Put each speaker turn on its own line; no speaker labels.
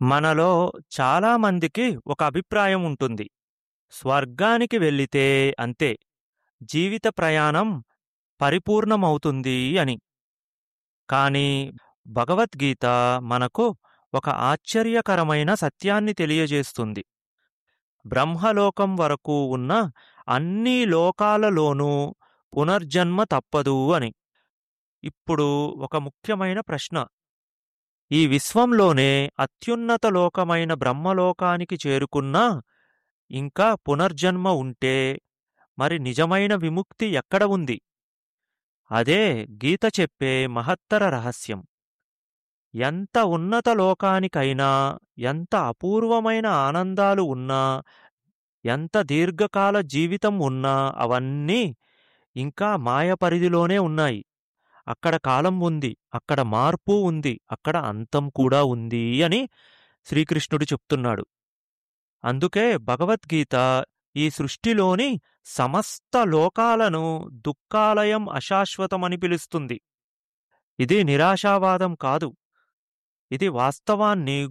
మనలో చాలామందికి ఒక అభిప్రాయం ఉంటుంది స్వర్గానికి వెళ్ళితే అంతే జీవిత ప్రయాణం పరిపూర్ణమవుతుంది అని కానీ భగవద్గీత మనకు ఒక ఆశ్చర్యకరమైన సత్యాన్ని తెలియజేస్తుంది బ్రహ్మలోకం వరకు ఉన్న అన్ని లోకాలలోనూ పునర్జన్మ తప్పదు అని ఇప్పుడు ఒక ముఖ్యమైన ప్రశ్న ఈ విశ్వంలోనే అత్యున్నత లోకమైన బ్రహ్మలోకానికి చేరుకున్నా ఇంకా పునర్జన్మ ఉంటే మరి నిజమైన విముక్తి ఎక్కడ ఉంది అదే గీత చెప్పే మహత్తర రహస్యం ఎంత ఉన్నత లోకానికైనా ఎంత అపూర్వమైన ఆనందాలు ఉన్నా ఎంత దీర్ఘకాల జీవితం ఉన్నా అవన్నీ ఇంకా మాయ పరిధిలోనే ఉన్నాయి అక్కడ కాలం ఉంది అక్కడ మార్పు ఉంది అక్కడ అంతం కూడా ఉంది అని శ్రీకృష్ణుడు చెప్తున్నాడు అందుకే భగవద్గీత ఈ సృష్టిలోని సమస్త లోకాలను దుఃఖాలయం అశాశ్వతమని పిలుస్తుంది ఇది నిరాశావాదం కాదు ఇది వాస్తవాన్ని